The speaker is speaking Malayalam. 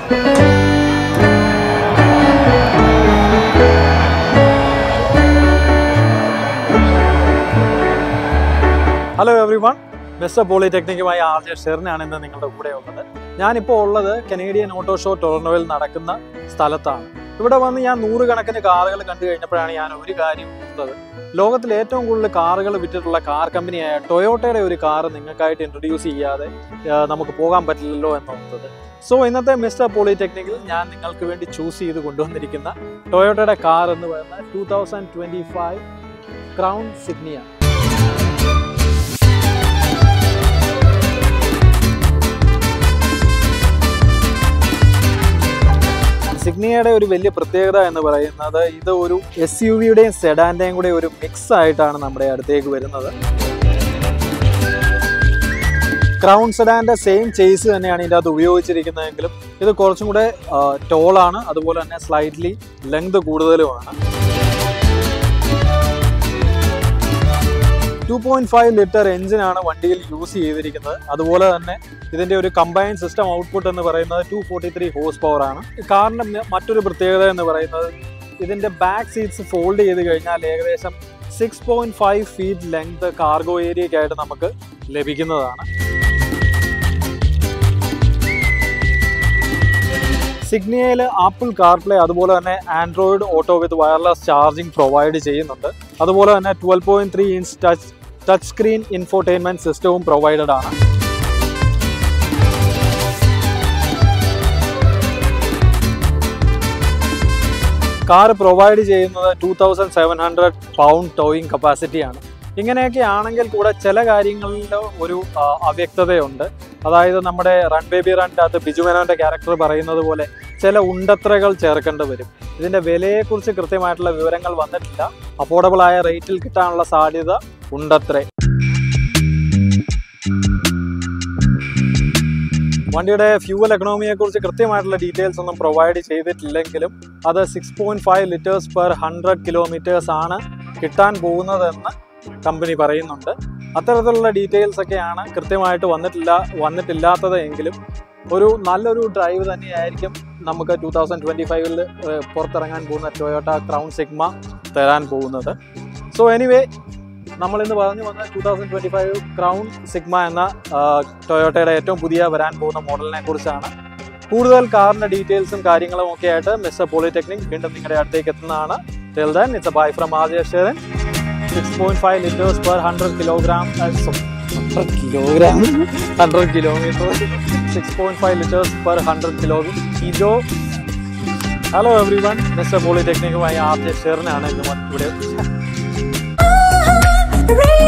ഹലോ എവറി വൺ മിസ്റ്റർ പോളിടെക്നിക്കുമായി ആർ ജെ ഷെറിനാണ് ഇന്ന് നിങ്ങളുടെ കൂടെ ഉള്ളത് ഞാനിപ്പോൾ ഉള്ളത് കനേഡിയൻ ഓട്ടോ ഷോ ടൊറൻഡോയിൽ നടക്കുന്ന സ്ഥലത്താണ് ഇവിടെ വന്ന് ഞാൻ നൂറുകണക്കിന് കാറുകൾ കണ്ടു കഴിഞ്ഞപ്പോഴാണ് ഞാൻ ഒരു കാര്യം ഓർത്തത് ലോകത്തിൽ ഏറ്റവും കൂടുതൽ കാറുകൾ വിറ്റിട്ടുള്ള കാർ കമ്പനിയായ ടൊയോട്ടയുടെ ഒരു കാർ നിങ്ങൾക്കായിട്ട് ഇൻട്രൊഡ്യൂസ് ചെയ്യാതെ ആ, നമുക്ക് പോകാൻ പറ്റില്ലല്ലോ എന്നോർത്തത് സോ ഇന്നത്തെ മിസ്റ്റർ പോളിടെക്നിക്കിൽ ഞാൻ നിങ്ങൾക്ക് വേണ്ടി ചൂസ് ചെയ്ത് കൊണ്ടുവന്നിരിക്കുന്ന ടൊയോട്ടയുടെ കാർ എന്ന് പറയുന്നത് two thousand twenty five Crown Signia സിഗ്നിയയുടെ ഒരു വലിയ പ്രത്യേകത എന്ന് പറയുന്നത് ഇത് ഒരു എസ് യു വിയുടെയും സെഡാന്റെയും കൂടെ ഒരു മിക്സ് ആയിട്ടാണ് നമ്മുടെ അടുത്തേക്ക് വരുന്നത് ക്രൗൺ സെഡാന്റെ സെയിം ചേസ് തന്നെയാണ് ഇതിൻ്റെ അകത്ത് ഉപയോഗിച്ചിരിക്കുന്നതെങ്കിലും ഇത് കുറച്ചും കൂടെ ടോളാണ് അതുപോലെ തന്നെ സ്ലൈറ്റ്ലി ലെങ്ത് കൂടുതലുമാണ് ടു പോയിന്റ് ഫൈവ് ലിറ്റർ എഞ്ചിനാണ് വണ്ടിയിൽ യൂസ് ചെയ്തിരിക്കുന്നത് അതുപോലെ തന്നെ ഇതിന്റെ ഒരു കമ്പൈൻ സിസ്റ്റം ഔട്ട്പുട്ട് എന്ന് പറയുന്നത് two forty three horsepower ആണ് ഈ കാറിന്റെ മ- മറ്റൊരു പ്രത്യേകത എന്ന് പറയുന്നത് ഇതിന്റെ ബാക്ക് സീറ്റ്സ് ഫോൾഡ് ചെയ്ത് കഴിഞ്ഞാൽ ഏകദേശം six point five feet length cargo ഏരിയയ്ക്കായിട്ട് നമുക്ക് ലഭിക്കുന്നതാണ് സിഗ്നിയയിൽ ആപ്പിൾ കാർപ്ലേ അതുപോലെ തന്നെ Android Auto with wireless charging provide ചെയ്യുന്നുണ്ട് അതുപോലെ തന്നെ twelve point three inch touch touch screen infotainment സിസ്റ്റവും പ്രൊവൈഡഡ് ആണ് കാർ പ്രൊവൈഡ് ചെയ്യുന്നത് two thousand seven hundred pound towing കപ്പാസിറ്റിയാണ് ഇങ്ങനെയൊക്കെ ആണെങ്കിൽ കൂടെ ചില കാര്യങ്ങളിൽ ഒരു ആ, അവ്യക്തതയുണ്ട് അതായത് നമ്മുടെ റൺ ബേബി റണ്ണിൻ്റെ അകത്ത് ബിജുമേനോന്റെ ക്യാരക്ടർ പറയുന്നത് പോലെ ചില ഉണ്ടത്രകൾ ചേർക്കേണ്ടി വരും ഇതിന്റെ വിലയെക്കുറിച്ച് കൃത്യമായിട്ടുള്ള വിവരങ്ങൾ വന്നിട്ടില്ല അഫോർഡബിൾ ആയ റേറ്റിൽ കിട്ടാനുള്ള സാധ്യത ഉണ്ടത്രേ വണ്ടിയുടെ ഫ്യൂവൽ എക്കണോമിയെ കുറിച്ച് കൃത്യമായിട്ടുള്ള ഡീറ്റെയിൽസ് ഒന്നും പ്രൊവൈഡ് ചെയ്തിട്ടില്ലെങ്കിലും അത് six point five litres per hundred kilometres ആണ് കിട്ടാൻ പോകുന്നതെന്ന് കമ്പനി പറയുന്നുണ്ട് അത്തരത്തിലുള്ള ഡീറ്റെയിൽസ് ഒക്കെയാണ് കൃത്യമായിട്ട് വന്നിട്ടില്ല വന്നിട്ടില്ലാത്തത് എങ്കിലും ഒരു നല്ലൊരു ഡ്രൈവ് തന്നെയായിരിക്കും നമുക്ക് ടൂ തൗസൻഡ് ട്വൻറ്റി ഫൈവിൽ പുറത്തിറങ്ങാൻ പോകുന്ന ടൊയോട്ട ക്രൗൺ സിഗ്മ തരാൻ പോകുന്നത് സോ എനിവേ നമ്മൾ ഇന്ന് പറഞ്ഞു വന്ന two thousand twenty five Crown Sigma എന്ന ആ, ടൊയോട്ടയുടെ ഏറ്റവും പുതിയ വരാൻ പോകുന്ന മോഡലിനെ കുറിച്ചാണ് കൂടുതൽ കാറിന്റെ ഡീറ്റെയിൽസും കാര്യങ്ങളും ഒക്കെ ആയിട്ട് മിസ്റ്റർ പോളിടെക്നിക് വീണ്ടും നിങ്ങളുടെ അടുത്തേക്ക് എത്തുന്നതാണ് till then it's bye from Aadya six point five litres per hundred kilogram hundred kilogram hundred kilometre six point five litres per hundred kilo kilo hello everyone mister പോളിടെക്നിക്കുമായി ആദ്യ ഷെറിനാണ് ഇന്ന് ഇവിടെ Radio